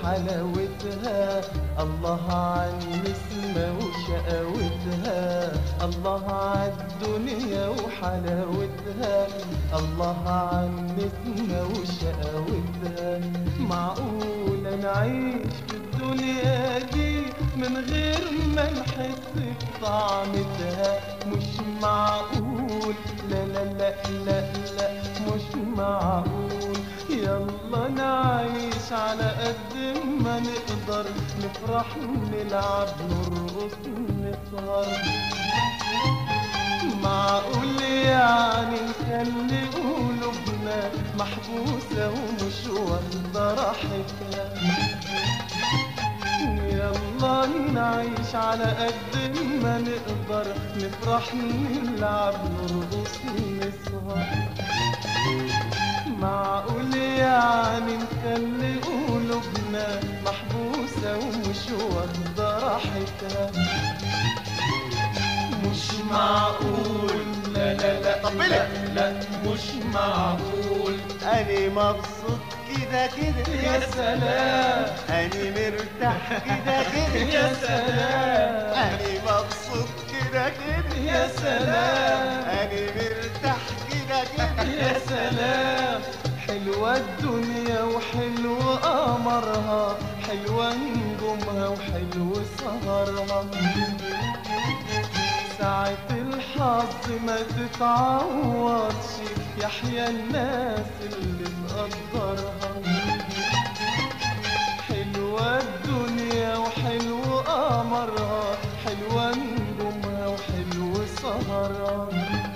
وحلاوتها الله عن نسمة وشقاوتها الله عالدنيا وحلاوتها الله عن نسمة وشقاوتها معقولة نعيش في الدنيا دي من غير ما نحس بطعمتها مش معقول لا لا لا لا لا مش معقول يلا نعيش على قد ما نقدر نفرح نلعب نرقص نسهر معقول يعني نخلي قلوبنا محبوسة ومش واخدة راحتها يلا نعيش على قد ما نقدر نفرح نلعب نرقص نسهر معقول يعني نخلي قلوبنا محبوسة ومش واخدة راحتها مش معقول لا لا لا طبلك. لا, لا مش معقول أنا مبسوط كده كده يا سلام أنا مرتاح كده كده يا سلام أنا مبسوط كده كده يا سلام أنا مرتاح كده كده يا سلام حلوة الدنيا وحلو قمرها حلوة نجومها وحلو سهرها ساعة الحظ ما تتعوضش يحيى الناس اللي مقدرها حلوة الدنيا وحلو قمرها حلوة نجومها وحلو سهرها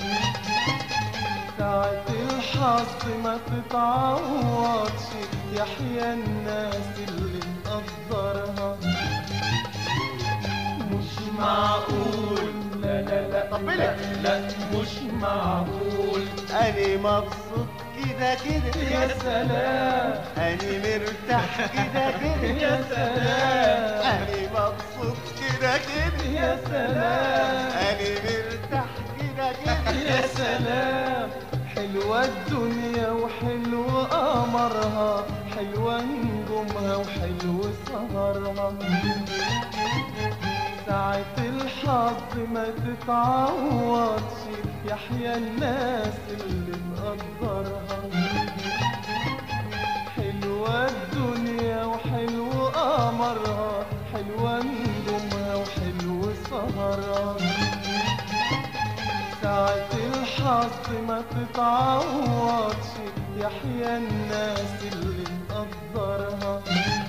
ساعة الحظ ما تتعوضش يحيى الناس اللي مقدرها مش معقول لا لا لا طبلك. لا, لا مش معقول أنا مبسوط كده كده يا سلام أنا مرتاح كده كده يا سلام أنا مبسوط كده كده يا سلام أنا مرتاح كده كده يا سلام حلوة الدنيا وحلو قمرها حلوة نجومها وحلو سهرها ساعة الحظ ما تتعوضش يحيى الناس اللي مقدرها حلوة الدنيا وحلو قمرها حلوة نجومها وحلو سهرها ساعة الحظ ما تتعوضش يحيى الناس اللي مقدرها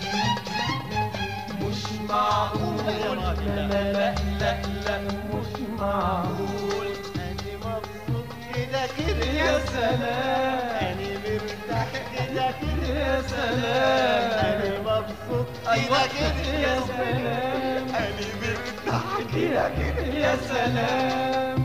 مش معقول لا لا لا لا, لا مش معقول أنا مبسوط كده كده يا سلام أنا مرتاح كده كده يا سلام أنا مبسوط أيوة كده كده يا سلام أنا مرتاح كده كده يا سلام